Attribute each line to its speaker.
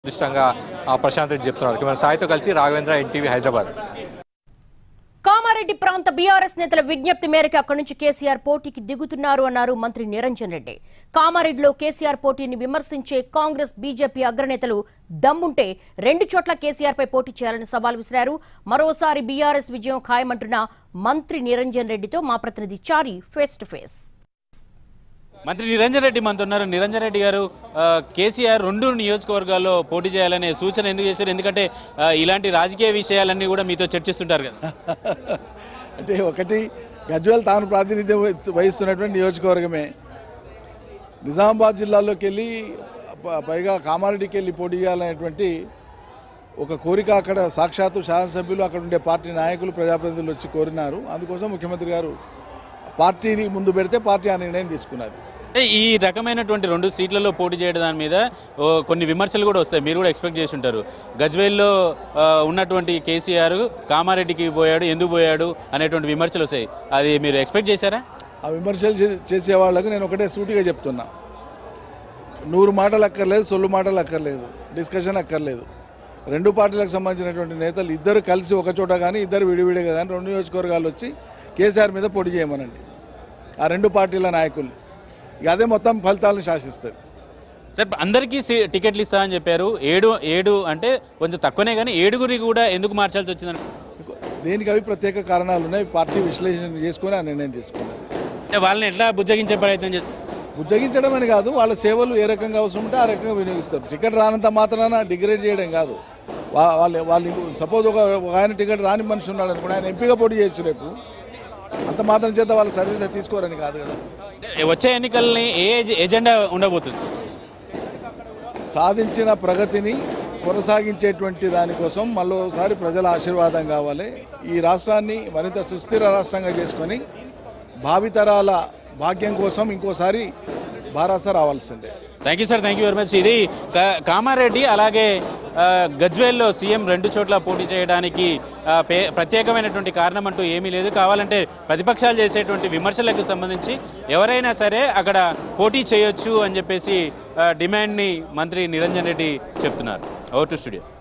Speaker 1: అదృష్టంగా ఆ, ప్రశాంత్ రెడ్డి చెప్తున్నారు కెమెరా సాయితో కలిసి రాఘవేంద్ర ఎన్టీవీ హైదరాబాద్
Speaker 2: కామారెడ్డి ప్రాంత బీఆర్ఎస్ నేతల విజ్ఞప్తి మేరకు అక్కడి నుంచి కేసీఆర్ పోటీకి దిగుతున్నారు అన్నారు మంత్రి నిరంజన్ రెడ్డి కామారెడ్డిలో కేసీఆర్ పోటీని విమర్శించే కాంగ్రెస్ బీజేపీ అగ్రనేతలు దమ్ముంటే రెండు చోట్ల కేసీఆర్ పై పోటీ చేయాలని సవాల్ విసిరారు మరోసారి బీఆర్ఎస్ విజయం ఖాయమంటున్న మంత్రి నిరంజన్ రెడ్డితో మా ప్రతినిధి చారి ఫేస్ టు ఫేస్
Speaker 3: మంత్రి నిరంజన్ రెడ్డి మనతో ఉన్నారు నిరంజన్ రెడ్డి గారు ఆ, కేసీఆర్ రెండు నియోజకవర్గాల్లో పోటీ చేయాలనే సూచన ఎందుకు చేశారు ఎందుకంటే ఆ, ఇలాంటి రాజకీయ విషయాలన్నీ కూడా మీతో చర్చిస్తుంటారు కదా
Speaker 4: అంటే ఒకటి గజ్వేల్ తాను ప్రాతినిధ్యం వహిస్తు- వహిస్తున్నటువంటి నియోజకవర్గమే నిజామాబాద్ జిల్లాలోకి వెళ్ళి ప- పైగా కామారెడ్డికి వెళ్ళి పోటీ చేయాలనేటువంటి ఒక కోరిక అక్కడ సాక్షాత్తు శాసనసభ్యులు అక్కడ ఉండే పార్టీ నాయకులు ప్రజాప్రతినిధులు వచ్చి కోరినారు అందుకోసం ముఖ్యమంత్రి గారు పార్టీని ముందు పెడితే పార్టీ ఆ నిర్ణయం తీసుకున్నది
Speaker 3: అంటే ఈ రకమైనటువంటి రెండు సీట్లలో పోటీ చేయడం దాని మీద ఓ, కొన్ని విమర్శలు కూడా వస్తాయి మీరు కూడా ఎక్స్పెక్ట్ చేసి ఉంటారు గజ్వేల్లో ఆ, ఉన్నటువంటి కేసీఆర్ కామారెడ్డికి పోయాడు ఎందుకు పోయాడు అనేటువంటి విమర్శలు వస్తాయి అది మీరు ఎక్స్పెక్ట్ చేశారా
Speaker 4: ఆ విమర్శలు చే- చేసే వాళ్ళకు నేను ఒకటే సూటిగా చెప్తున్నా నూరు మాటలు అక్కర్లేదు సొల్లు మాటలు అక్కర్లేదు డిస్కషన్ అక్కర్లేదు రెండు పార్టీలకు సంబంధించినటువంటి నేతలు ఇద్దరు కలిసి ఒక చోట కానీ ఇద్దరు విడివిడిగా కానీ రెండు నియోజకవర్గాలు వచ్చి కేసీఆర్ మీద పోటీ చేయమనండి ఆ రెండు పార్టీల నాయకులు ఇక అదే మొత్తం ఫలితాలను శాసిస్తుంది
Speaker 3: సార్ అందరికీ సీ- టికెట్లు ఇస్తా అని చెప్పారు ఏడు ఏడు అంటే కొంచెం తక్కువనే కానీ ఏడుగురి కూడా ఎందుకు మార్చాల్సి వచ్చిందని
Speaker 4: దేనికి అవి ప్రత్యేక కారణాలు ఉన్నాయి పార్టీ విశ్లేషణ చేసుకొని ఆ నిర్ణయం తీసుకున్నది
Speaker 3: అంటే వాళ్ళని ఎట్లా బుజ్జగించే ప్రయత్నం చేస్తారు
Speaker 4: ఉద్యోగించడం అని కాదు వాళ్ళ సేవలు ఏ రకంగా అవసరం ఉంటే ఆ రకంగా వినియోగిస్తారు టికెట్ రానంత మాత్రాన డిగ్రేడ్ చేయడం కాదు వా- వాళ్ళు వాళ్ళు సపోజ్ ఒక ఒక ఆయన టికెట్ రాని మనిషి ఉన్నాడు అనుకోండి ఆయన ఎంపీగా పోటీ చేయొచ్చు రేపు అంత మాత్రం చేత వాళ్ళ సర్వీస్ అది తీసుకోరని కాదు కదా
Speaker 3: అంటే వచ్చే ఎన్నికల్ని ఏ ఎజె- ఎజెండా ఉండబోతుంది
Speaker 4: సాధించిన ప్రగతిని కొనసాగించేటువంటి దానికోసం మళ్ళోసారి ప్రజల ఆశీర్వాదం కావాలి ఈ రాష్ట్రాన్ని మరింత సుస్థిర రాష్ట్రంగా చేసుకొని భావితరాల భాగ్యం కోసం ఇంకోసారి భారత రావాల్సిందే
Speaker 3: thank you sir thank you very much ఇది కా- కామారెడ్డి అలాగే ఆ, గజ్వేల్లో సీఎం రెండు చోట్ల పోటీ చేయడానికి ఆ, పే- ప్రత్యేకమైనటువంటి కారణం అంటూ ఏమీ లేదు కావాలంటే ప్రతిపక్షాలు చేసేటువంటి విమర్శలకు సంబంధించి ఎవరైనా సరే అక్కడ పోటీ చేయొచ్చు అని చెప్పేసి ఆ, డిమాండ్ని మంత్రి నిరంజన్ రెడ్డి చెప్తున్నారు ఓవర్ టు స్టూడియో